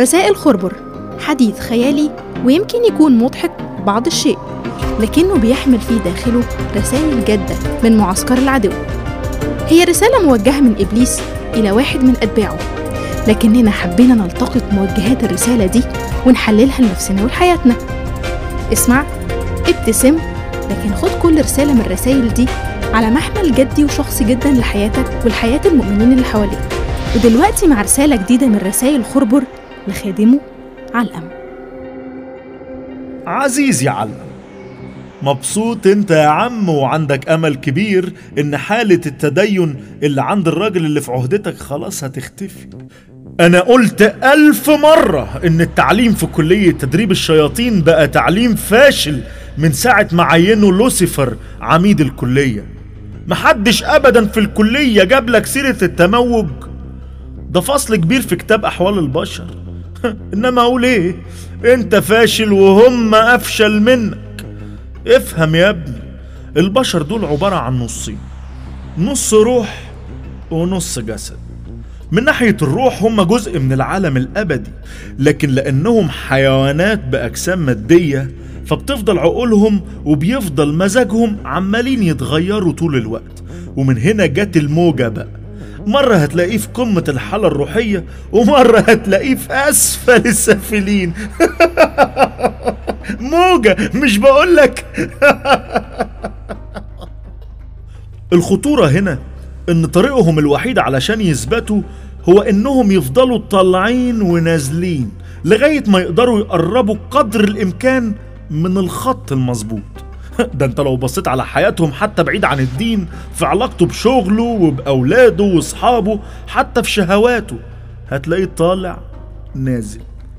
رسائل خربر حديث خيالي ويمكن يكون مضحك بعض الشيء لكنه بيحمل في داخله رسائل جادة من معسكر العدو هي رسالة موجهة من إبليس إلى واحد من أتباعه لكننا حبينا نلتقط موجهات الرسالة دي ونحللها لنفسنا ولحياتنا اسمع ابتسم لكن خد كل رسالة من الرسائل دي على محمل جدي وشخصي جدا لحياتك ولحياة المؤمنين اللي حواليك ودلوقتي مع رسالة جديدة من رسائل خربر لخادمه علقم عزيزي علقم مبسوط انت يا عم وعندك امل كبير ان حالة التدين اللي عند الراجل اللي في عهدتك خلاص هتختفي انا قلت الف مرة ان التعليم في كلية تدريب الشياطين بقى تعليم فاشل من ساعة ما عينوا لوسيفر عميد الكلية محدش ابدا في الكلية جاب لك سيرة التموج ده فصل كبير في كتاب احوال البشر انما اقول ايه انت فاشل وهم افشل منك افهم يا ابني البشر دول عبارة عن نصين نص روح ونص جسد من ناحية الروح هم جزء من العالم الأبدي لكن لأنهم حيوانات بأجسام مادية فبتفضل عقولهم وبيفضل مزاجهم عمالين يتغيروا طول الوقت ومن هنا جت الموجة بقى مرة هتلاقيه في قمة الحالة الروحية ومرة هتلاقيه في أسفل السافلين موجة مش بقولك الخطورة هنا إن طريقهم الوحيد علشان يثبتوا هو إنهم يفضلوا طالعين ونازلين لغاية ما يقدروا يقربوا قدر الإمكان من الخط المظبوط ده انت لو بصيت على حياتهم حتى بعيد عن الدين في علاقته بشغله وبأولاده واصحابه حتى في شهواته هتلاقيه طالع نازل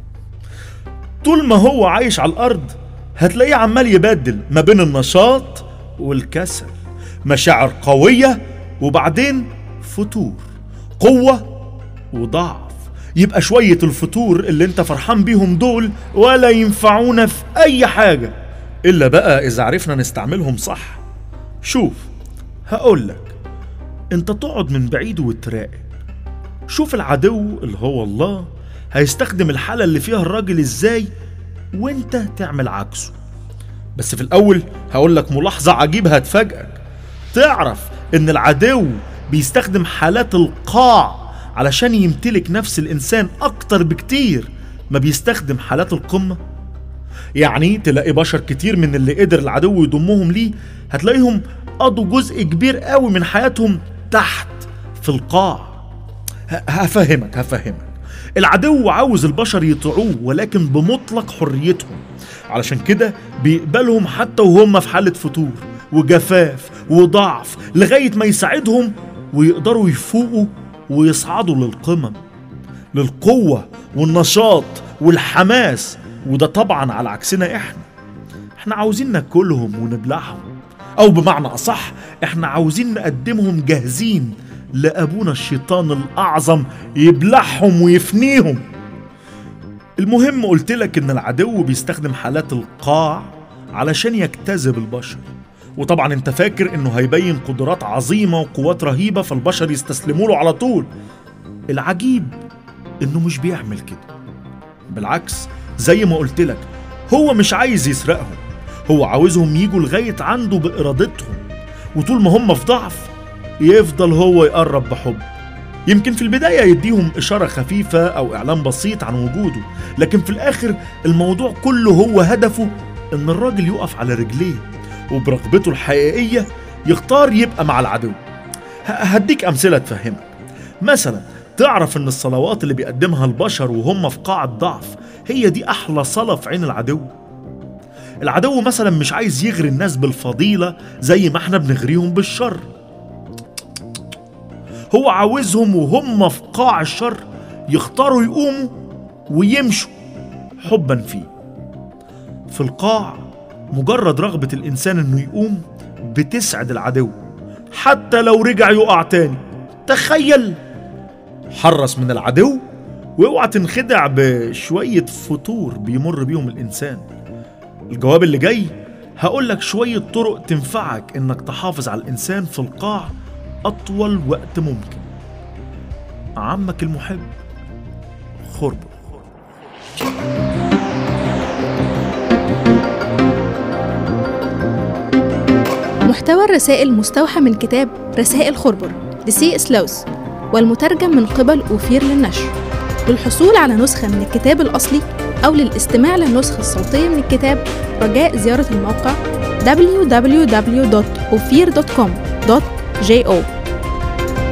طول ما هو عايش على الأرض هتلاقيه عمال يبدل ما بين النشاط والكسل مشاعر قوية وبعدين فتور قوة وضعف يبقى شوية الفتور اللي انت فرحان بيهم دول ولا ينفعونا في أي حاجة إلا بقى إذا عرفنا نستعملهم صح شوف هقولك انت تقعد من بعيد وتراقب شوف العدو اللي هو الله هيستخدم الحالة اللي فيها الراجل ازاي وانت تعمل عكسه بس في الأول هقولك ملاحظة عجيبة هتفاجئك تعرف ان العدو بيستخدم حالات القاع علشان يمتلك نفس الإنسان أكتر بكتير ما بيستخدم حالات القمة يعني تلاقي بشر كتير من اللي قدر العدو يضمهم ليه هتلاقيهم قضوا جزء كبير قوي من حياتهم تحت في القاع ه- هفهمك هفهمك العدو عاوز البشر يطيعوه ولكن بمطلق حريتهم علشان كده بيقبلهم حتى وهم في حالة فتور وجفاف وضعف لغاية ما يساعدهم ويقدروا يفوقوا ويصعدوا للقمم للقوة والنشاط والحماس وده طبعا على عكسنا احنا احنا عاوزين ناكلهم ونبلعهم او بمعنى اصح احنا عاوزين نقدمهم جاهزين لابونا الشيطان الاعظم يبلعهم ويفنيهم المهم قلت لك ان العدو بيستخدم حالات القاع علشان يجتذب البشر وطبعا انت فاكر انه هيبين قدرات عظيمة وقوات رهيبة فالبشر يستسلموا له على طول العجيب انه مش بيعمل كده بالعكس زي ما قلت لك هو مش عايز يسرقهم هو عاوزهم يجوا لغاية عنده بإرادتهم وطول ما هم في ضعف يفضل هو يقرب بحب يمكن في البداية يديهم إشارة خفيفة أو إعلان بسيط عن وجوده لكن في الآخر الموضوع كله هو هدفه إن الراجل يقف على رجليه وبرغبته الحقيقية يختار يبقى مع العدو ه- هديك أمثلة تفهمك مثلا تعرف إن الصلوات اللي بيقدمها البشر وهم في قاع الضعف هي دي أحلى صلاة في عين العدو العدو مثلا مش عايز يغري الناس بالفضيلة زي ما احنا بنغريهم بالشر هو عاوزهم وهم في قاع الشر يختاروا يقوموا ويمشوا حبا فيه في القاع مجرد رغبة الإنسان إنه يقوم بتسعد العدو حتى لو رجع يقع تاني تخيل حرص من العدو واوعى تنخدع بشوية فتور بيمر بيهم الإنسان الجواب اللي جاي هقول لك شوية طرق تنفعك إنك تحافظ على الإنسان في القاع أطول وقت ممكن عمك المحب خربر محتوى الرسائل مستوحى من كتاب رسائل خربر لسي سلوس والمترجم من قبل أوفير للنشر للحصول على نسخة من الكتاب الأصلي أو للاستماع للنسخة الصوتية من الكتاب رجاء زيارة الموقع www.ophir.com.jo